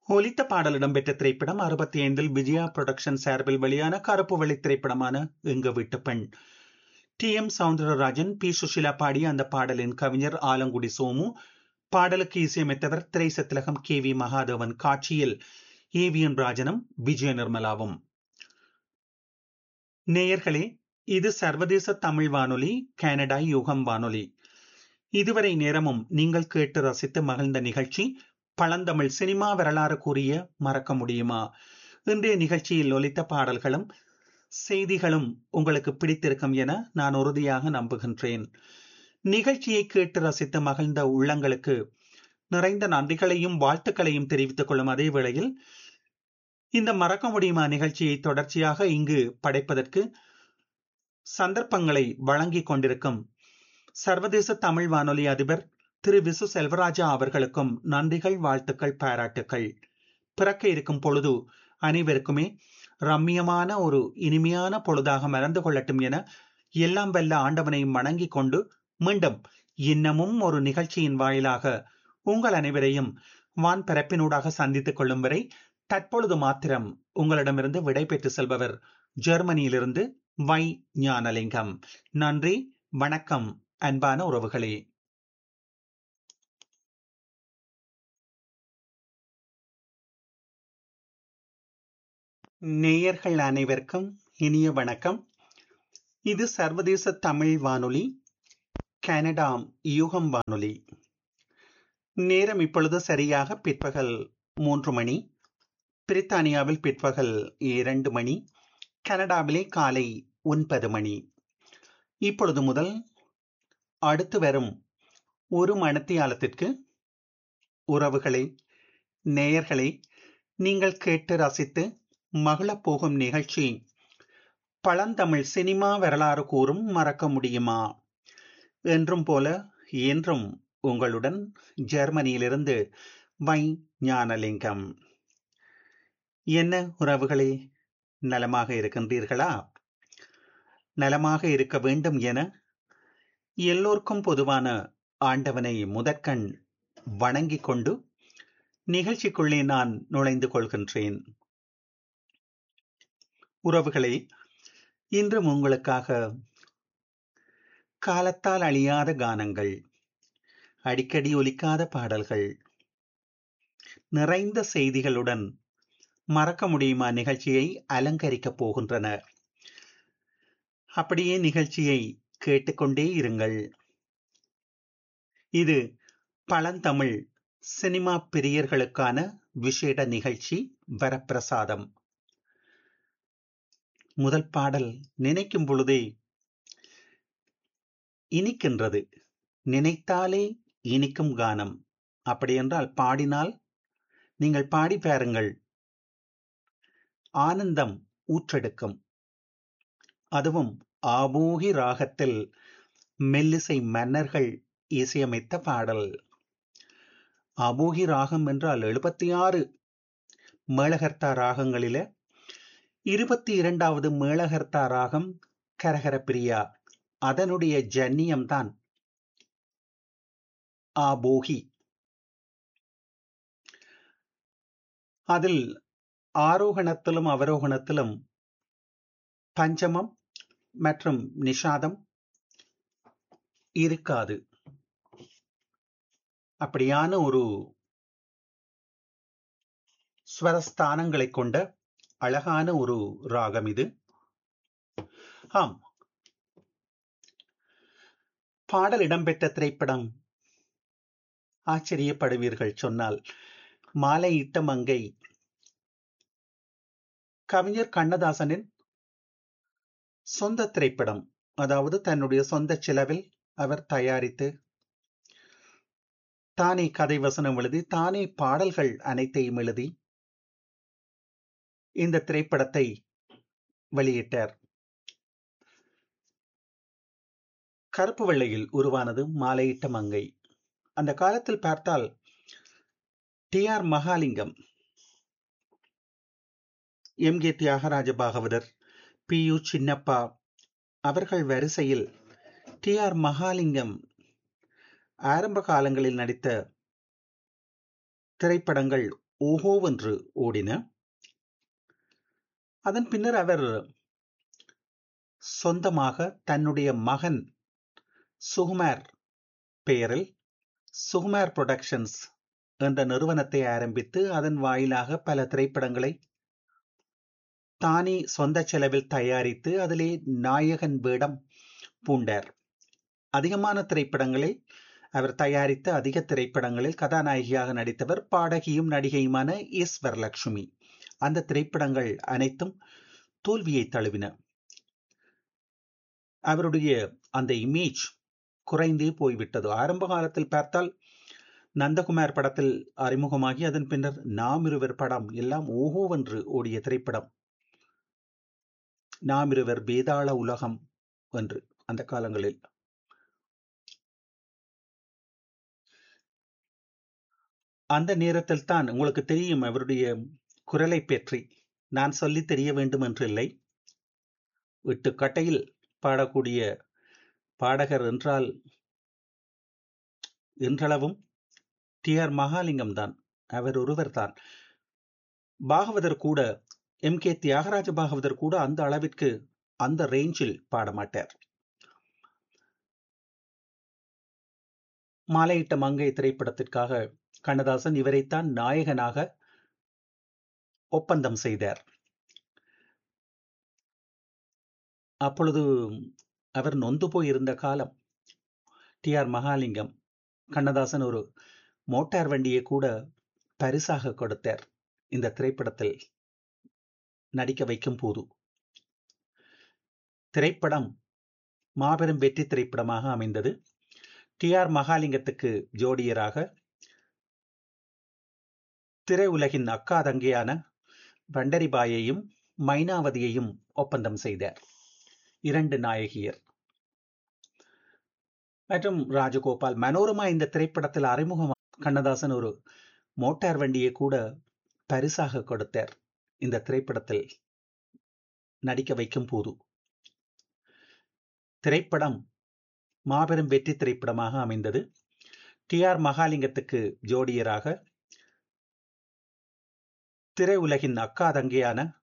ஒலித்த பாடல் இடம்பெற்ற திரைப்படம் அறுபத்தி ஐந்தில் விஜயா புரொடக்ஷன் சார்பில் வெளியான கருப்பு வெள்ளை திரைப்படமான எங்க வீட்டு பெண் T M Soundararajan P Susheela பாடிய அந்த பாடலின் கவிஞர் ஆலங்குடி சோமு பாடலுக்கு இசையமைத்தவர் திரைசத்திலகம் கே வி மகாதேவன் காட்சியில் ஏவிஎன் ராஜனும் விஜய நிர்மலாவும் நேயர்களே இது சர்வதேச தமிழ் வானொலி கனடா யுகம் வானொலி இதுவரை நேரமும் நீங்கள் கேட்டு ரசித்து மகிழ்ந்த நிகழ்ச்சி பழந்தமிழ் சினிமா வரலாறு கூறிய மறக்க முடியுமா இன்றைய நிகழ்ச்சியில் ஒலித்த பாடல்களும் செய்திகளும் உங்களுக்கு பிடித்திருக்கும் என நான் உறுதியாக நம்புகின்றேன் நிகழ்ச்சியை கேட்டு ரசித்து மகிழ்ந்த உள்ளங்களுக்கு நிறைந்த நன்றிகளையும் வாழ்த்துக்களையும் தெரிவித்துக் கொள்ளும் அதே வேளையில் இந்த மறக்க முடியுமா நிகழ்ச்சியை தொடர்ச்சியாக இங்கு படைப்பதற்கு சந்தர்ப்பங்களை வழங்கிக் கொண்டிருக்கும் சர்வதேச தமிழ் வானொலி அதிபர் திரு விசு செல்வராஜா அவர்களுக்கும் நன்றிகள் வாழ்த்துக்கள் பாராட்டுக்கள் பிறக்க இருக்கும் பொழுது அனைவருக்குமே ரம்மியமான ஒரு இனிமையான பொழுதாக மறந்து கொள்ளட்டும் என எல்லாம் வல்ல ஆண்டவனையும் வணங்கிக் கொண்டு மீண்டும் இன்னமும் ஒரு நிகழ்ச்சியின் வாயிலாக உங்கள் அனைவரையும் வான் பரப்பினூடாக சந்தித்துக் கொள்ளும் வரை தற்பொழுது மாத்திரம் உங்களிடமிருந்து விடை பெற்று செல்பவர் ஜெர்மனியிலிருந்து வை ஞானலிங்கம் நன்றி வணக்கம் அன்பான உறவுகளே நேயர்கள் அனைவருக்கும் இனிய வணக்கம் இது சர்வதேச தமிழ் வானொலி கனடா யூகம் வானொலி நேரம் இப்பொழுது சரியாக பிற்பகல் மூன்று மணி பிரித்தானியாவில் பிற்பகல் இரண்டு மணி கனடாவிலே காலை ஒன்பது மணி இப்பொழுது முதல் அடுத்து வரும் ஒரு மணத்தியாலத்திற்கு உறவுகளை நேயர்களை நீங்கள் கேட்டு ரசித்து மகிழப் போகும் நிகழ்ச்சி பழந்தமிழ் சினிமா வரலாறு கூறும் மறக்க முடியுமா என்றும் போல என்றும் உங்களுடன் ஜெர்மனியிலிருந்து வை ஞானலிங்கம் என்ன உறவுகளே நலமாக இருக்கின்றீர்களா நலமாக இருக்க வேண்டும் என எல்லோருக்கும் பொதுவான ஆண்டவனை முதற்கண் வணங்கிக் கொண்டு நிகழ்ச்சிக்குள்ளே நான் நுழைந்து கொள்கின்றேன் உறவுகளே இன்றும் உங்களுக்காக காலத்தால் அழியாத கானங்கள் அடிக்கடி ஒலிக்காத பாடல்கள் நிறைந்த செய்திகளுடன் மறக்க முடியுமா நிகழ்ச்சியை அலங்கரிக்கப் போகின்றன அப்படியே நிகழ்ச்சியை கேட்டுக்கொண்டே இருங்கள் இது பழந்தமிழ் சினிமா பிரியர்களுக்கான விசேட நிகழ்ச்சி வரப்பிரசாதம் முதல் பாடல் நினைக்கும் பொழுதே இனிக்கின்றது நினைத்தாலே இனிக்கும் கானம் அப்படியென்றால் பாடினால் நீங்கள் பாடி பாருங்கள் ஆனந்தம் ஊற்றெடுக்கும் அதுவும் ஆபோகி ராகத்தில் மெல்லிசை மன்னர்கள் இசையமைத்த பாடல் ஆபோகி ராகம் என்றால் எழுபத்தி ஆறு மேளகர்த்தா ராகங்களில இருபத்தி இரண்டாவது மேளகர்த்தா ராகம் கரகர பிரியா அதனுடைய ஜன்னியம்தான் ஆபோகி அதில் ஆரோகணத்திலும் அவரோகணத்திலும் பஞ்சமம் மற்றும் நிஷாதம் இருக்காது அப்படியான ஒரு ஸ்வரஸ்தானங்களை கொண்ட அழகான ஒரு ராகம் இது ஆம் பாடல் இடம்பெற்ற திரைப்படம் ஆச்சரியப்படுவீர்கள் சொன்னால் மாலையிட்ட மங்கை கவிஞர் கண்ணதாசனின் சொந்த திரைப்படம் அதாவது தன்னுடைய சொந்த செலவில் அவர் தயாரித்து தானே கதை வசனம் எழுதி தானே பாடல்கள் அனைத்தையும் எழுதி இந்த திரைப்படத்தை வெளியிட்டார் கருப்பு வெள்ளையில் உருவானது மாலையிட்ட மங்கை அந்த காலத்தில் பார்த்தால் T R Mahalingam M K Thyagaraja Bhagavathar P U Chinnappa அவர்கள் வரிசையில் டி ஆர் மகாலிங்கம் ஆரம்ப காலங்களில் நடித்த திரைப்படங்கள் ஓஹோவென்று ஓடின அதன் பின்னர் அவர் சொந்தமாக தன்னுடைய மகன் சுகுமார் பெயரில் சுகுமார் புரொடக்ஷன்ஸ் என்ற நிறுவனத்தை ஆரம்பித்து அதன் வாயிலாக பல திரைப்படங்களை தானே சொந்த செலவில் தயாரித்து அதிலே நாயகன் வேடம் பூண்டார் அதிகமான திரைப்படங்களை அவர் தயாரித்த அதிக திரைப்படங்களில் கதாநாயகியாக நடித்தவர் பாடகியும் நடிகையுமான எஸ் வரலட்சுமி அந்த திரைப்படங்கள் அனைத்தும் தோல்வியை தழுவின அவருடைய அந்த இமேஜ் குறைந்தே போய்விட்டது ஆரம்ப காலத்தில் பார்த்தால் நந்தகுமார் படத்தில் அறிமுகமாகி அதன் பின்னர் நாம் இருவர் படம் எல்லாம் ஓஹோவென்று ஓடிய திரைப்படம் நாம் இருவர் வேதாள உலகம் என்று அந்த காலங்களில் அந்த நேரத்தில் தான் உங்களுக்கு தெரியும் அவருடைய குரலை பற்றி நான் சொல்லி தெரிய வேண்டும் என்று இல்லை விட்டு கட்டையில் பாடக்கூடிய பாடகர் என்றால் என்றளவும் டி ஆர் மகாலிங்கம் தான் அவர் ஒருவர் தான் பாகவதர் கூட எம் கே தியாகராஜ பாகவதர் கூட அந்த அளவிற்கு அந்த ரேஞ்சில் பாட மாட்டார் மாலையிட்ட மங்கை திரைப்படத்திற்காக கண்ணதாசன் இவரைத்தான் நாயகனாக ஒப்பந்தம் செய்தார் அப்பொழுது அவர் நொந்து போயிருந்த காலம் டி ஆர் மகாலிங்கம் கண்ணதாசன் ஒரு மோட்டார் வண்டியை கூட பரிசாக கொடுத்தார் இந்த திரைப்படத்தில் நடிக்க வைக்கும் போது திரைப்படம் மாபெரும் வெற்றி திரைப்படமாக அமைந்தது டி ஆர் மகாலிங்கத்துக்கு ஜோடியராக திரையுலகின் அக்கா தங்கையான பண்டரிபாயையும் மைனாவதியையும் ஒப்பந்தம் செய்தார் இரண்டு நாயகியர் மற்றும் ராஜகோபால் மனோரமா இந்த திரைப்படத்தில் அறிமுகம் கண்ணதாசன் ஒரு மோட்டார் வண்டியை கூட பரிசாக கொடுத்தார் இந்த திரைப்படத்தில் நடிக்க வைக்கும் போது திரைப்படம் மாபெரும் வெற்றி திரைப்படமாக அமைந்தது டி ஆர் மகாலிங்கத்துக்கு ஜோடியராக திரையுலகின் அக்கா தங்கையான